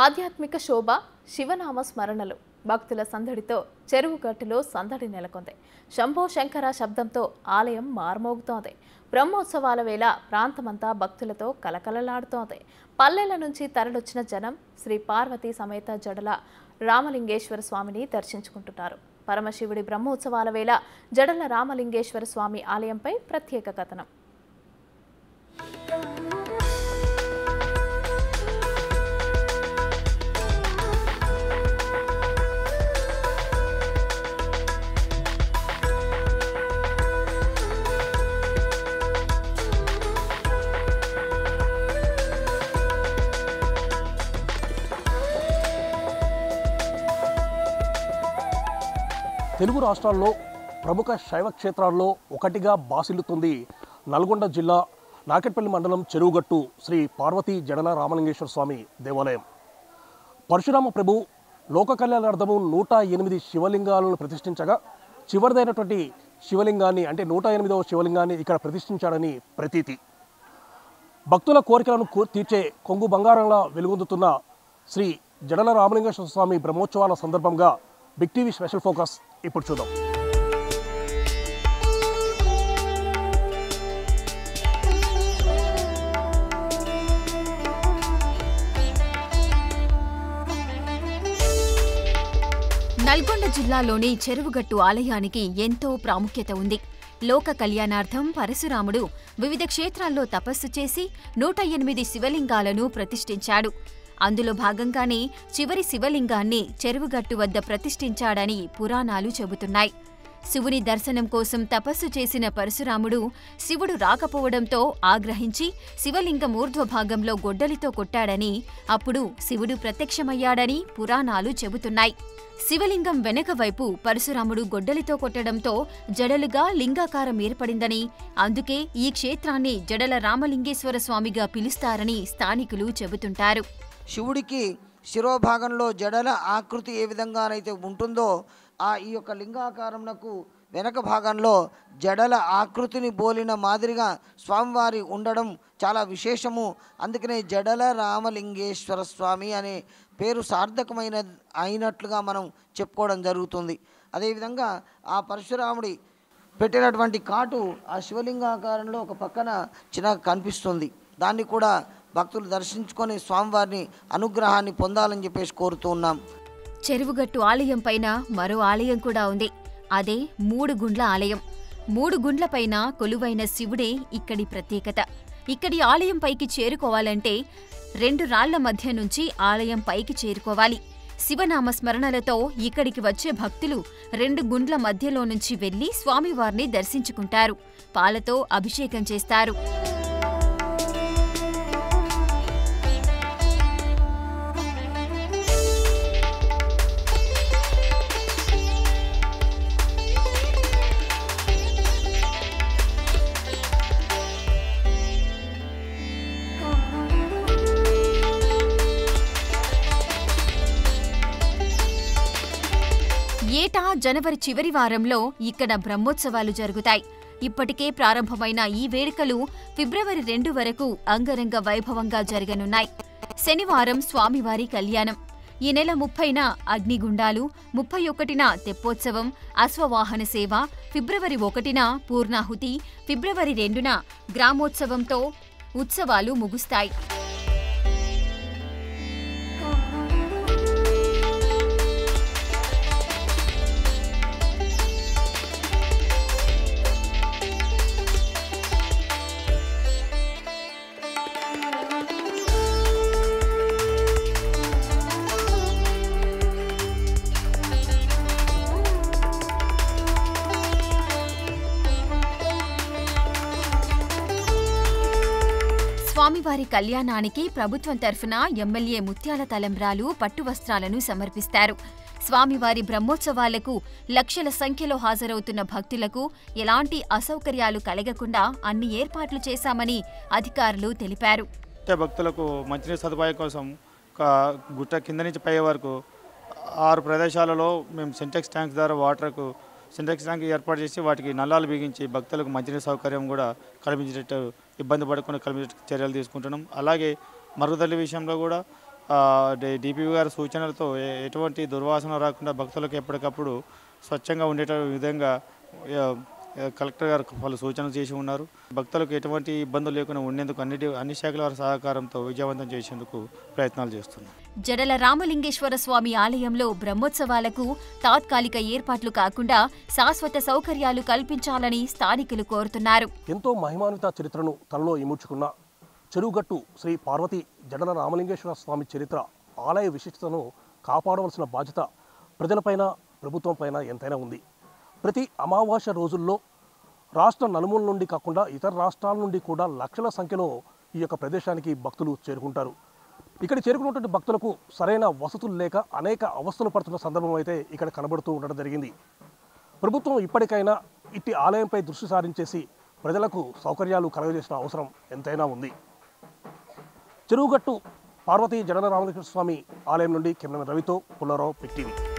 ఆధ్యాత్మిక శోభ శివనామ స్మరణలు భక్తుల సందడితో చెరువు గట్టులో సందడి నెలకొంది శంభో శంకర శబ్దంతో ఆలయం మార్మోగుతోంది బ్రహ్మోత్సవాల వేళ ప్రాంతమంతా భక్తులతో కలకలలాడుతోంది పల్లెల నుంచి తరలొచ్చిన జనం శ్రీ పార్వతీ సమేత జడల రామలింగేశ్వర స్వామిని దర్శించుకుంటున్నారు పరమశివుడి బ్రహ్మోత్సవాల వేళ జడల రామలింగేశ్వర స్వామి ఆలయంపై ప్రత్యేక కథనం తెలుగు రాష్ట్రాల్లో ప్రముఖ శైవ క్షేత్రాల్లో ఒకటిగా బాసిల్లుతుంది నల్గొండ జిల్లా నాకెట్పల్లి మండలం చెరువుగట్టు శ్రీ పార్వతీ జడల రామలింగేశ్వర స్వామి దేవాలయం పరశురామ ప్రభు లోక కళ్యాణార్థము నూట ఎనిమిది శివలింగాలను ప్రతిష్ఠించగా చివరిదైనటువంటి శివలింగాన్ని అంటే నూట ఎనిమిదవ శివలింగాన్ని ఇక్కడ ప్రతిష్ఠించాడని ప్రతీతి భక్తుల కోరికలను కూ- తీర్చే కొంగు బంగారంలా వెలుగొందుతున్న శ్రీ జడల రామలింగేశ్వర స్వామి బ్రహ్మోత్సవాల సందర్భంగా బిగ్ టీవీ స్పెషల్ ఫోకస్ ఇప్పుడు చూద్దాం నల్గొండ జిల్లాలోని చెరువుగట్టు ఆలయానికి ఎంతో ప్రాముఖ్యత ఉంది లోక కళ్యాణార్థం పరశురాముడు వివిధ క్షేత్రాల్లో తపస్సు చేసి నూట ఎనిమిది శివలింగాలను ప్రతిష్ఠించాడు అందులో భాగంగానే చివరి శివలింగాన్ని చెరువుగట్టు వద్ద ప్రతిష్ఠించాడని పురాణాలు చెబుతున్నాయి శివుని దర్శనం కోసం తపస్సు చేసిన పరశురాముడు శివుడు రాకపోవడంతో ఆగ్రహించి శివలింగం ఊర్ధ్వభాగంలో గొడ్డలితో కొట్టాడని అప్పుడు శివుడు ప్రత్యక్షమయ్యాడని పురాణాలు చెబుతున్నాయి శివలింగం వెనక వైపు పరశురాముడు గొడ్డలితో కొట్టడంతో జడలుగా లింగాకారం ఏర్పడిందని అందుకే ఈ క్షేత్రాన్ని జడల రామలింగేశ్వర స్వామిగా పిలుస్తారని స్థానికులు చెబుతుంటారు శివుడికి శిరోభాగంలో జడల ఆకృతి ఏ విధంగానైతే ఉంటుందో ఆ ఈ యొక్క లింగాకారంకు వెనక భాగంలో జడల ఆకృతిని బోలిన మాదిరిగా స్వామివారి ఉండడం చాలా విశేషము అందుకనే జడల రామలింగేశ్వర స్వామి అనే పేరు సార్థకమైన అయినట్లుగా మనం చెప్పుకోవడం జరుగుతుంది అదేవిధంగా ఆ పరశురాముడి పెట్టినటువంటి కాటు ఆ శివలింగాకారంలో ఒక పక్కన చిన్నగా కనిపిస్తుంది దాన్ని కూడా భక్తులు దర్శించుకొని స్వామివారిని అనుగ్రహాన్ని పొందాలని చెప్పేసి కోరుతూ ఉన్నాం చెరువుగట్టు ఆలయం పైన మరో ఆలయం కూడా ఉంది అదే మూడు గుండ్ల ఆలయం మూడు గుండ్లపైన కొలువైన శివుడే ఇక్కడి ప్రత్యేకత ఇక్కడి ఆలయం పైకి చేరుకోవాలంటే రెండు రాళ్ల మధ్య నుంచి ఆలయం పైకి చేరుకోవాలి శివనామ స్మరణలతో ఇక్కడికి వచ్చే భక్తులు రెండు గుండ్ల మధ్యలో నుంచి వెళ్లి స్వామివారిని దర్శించుకుంటారు పాలతో అభిషేకం చేస్తారు ఏటా జనవరి చివరి వారంలో ఇక్కడ బ్రహ్మోత్సవాలు జరుగుతాయి ఇప్పటికే ప్రారంభమైన ఈ వేడుకలు ఫిబ్రవరి రెండు వరకు అంగరంగ వైభవంగా జరగనున్నాయి శనివారం స్వామివారి కళ్యాణం ఈ నెల ముప్పైన అగ్నిగుండాలు ముప్పై ఒకటిన తెప్పోత్సవం అశ్వవాహన సేవ ఫిబ్రవరి ఒకటిన పూర్ణాహుతి ఫిబ్రవరి రెండున గ్రామోత్సవంతో ఉత్సవాలు ముగుస్తాయి స్వామివారి కళ్యాణానికి ప్రభుత్వం తరఫున ఎమ్మెల్యే ముత్యాల తలంబ్రాలు పట్టు వస్త్రాలను సమర్పిస్తారు స్వామివారి బ్రహ్మోత్సవాలకు లక్షల సంఖ్యలో హాజరవుతున్న భక్తులకు ఎలాంటి అసౌకర్యాలు కలగకుండా అన్ని ఏర్పాట్లు చేశామని అధికారులు తెలిపారు అంటే భక్తులకు మంచినీటి సదుపాయం కోసం ఒక గుట్ట కింద నుంచి పై వరకు ఆరు ప్రదేశాలలో మేము సింటెక్స్ ట్యాంక్స్ ద్వారా వాటర్కు సింటెక్స్ ట్యాంక్ ఏర్పాటు చేసి వాటికి నల్లాలు బిగించి భక్తులకు మంచినీటి సౌకర్యం కూడా కల్పించేటట్టు ఇబ్బంది పడకుండా కల్పించే చర్యలు తీసుకుంటున్నాం అలాగే మరుగుదొడ్ల విషయంలో కూడా డిపివి గారి సూచనలతో ఏ- ఎటువంటి దుర్వాసన రాకుండా భక్తులకు ఎప్పటికప్పుడు స్వచ్ఛంగా ఉండేట విధంగా ఆ, ఆ, కలెక్టర్ గారు పలు సూచనలు చేసి ఉన్నారు భక్తులకు ఎటువంటి ఇబ్బందులు లేకుండా ఉండేందుకు అన్నిటి అన్ని శాఖల వారి సహకారంతో విజయవంతం చేసేందుకు ప్రయత్నాలు చేస్తున్నారు జడల రామలింగేశ్వర స్వామి ఆలయంలో బ్రహ్మోత్సవాలకు తాత్కాలిక ఏర్పాట్లు కాకుండా శాశ్వత సౌకర్యాలు కల్పించాలని స్థానికులు కోరుతున్నారు ఎంతో మహిమాన్విత చరిత్రను తనలో ఇముడ్చుకున్న చెరువుగట్టు శ్రీ పార్వతి జడల రామలింగేశ్వర స్వామి చరిత్ర ఆలయ విశిష్టతను కాపాడవలసిన బాధ్యత ప్రజలపైన ప్రభుత్వంపైన ఎంతైనా ఉంది ప్రతి అమావాస్య రోజుల్లో రాష్ట్ర నలుమూల నుండి కాకుండా ఇతర రాష్ట్రాల నుండి కూడా లక్షల సంఖ్యలో ఈ యొక్క ప్రదేశానికి భక్తులు చేరుకుంటారు ఇక్కడ చేరుకున్నటువంటి భక్తులకు సరైన వసతులు లేక అనేక అవస్థలు పడుతున్న సందర్భం అయితే ఇక్కడ కనబడుతూ ఉండడం జరిగింది ప్రభుత్వం ఇప్పటికైనా ఇట్టి ఆలయంపై దృష్టి సారించేసి ప్రజలకు సౌకర్యాలు కలగజేసిన అవసరం ఎంతైనా ఉంది చెరువుగట్టు పార్వతీ జగన రామకృష్ణ స్వామి ఆలయం నుండి కింద రవితో పుల్లారావు పిక్టీవీ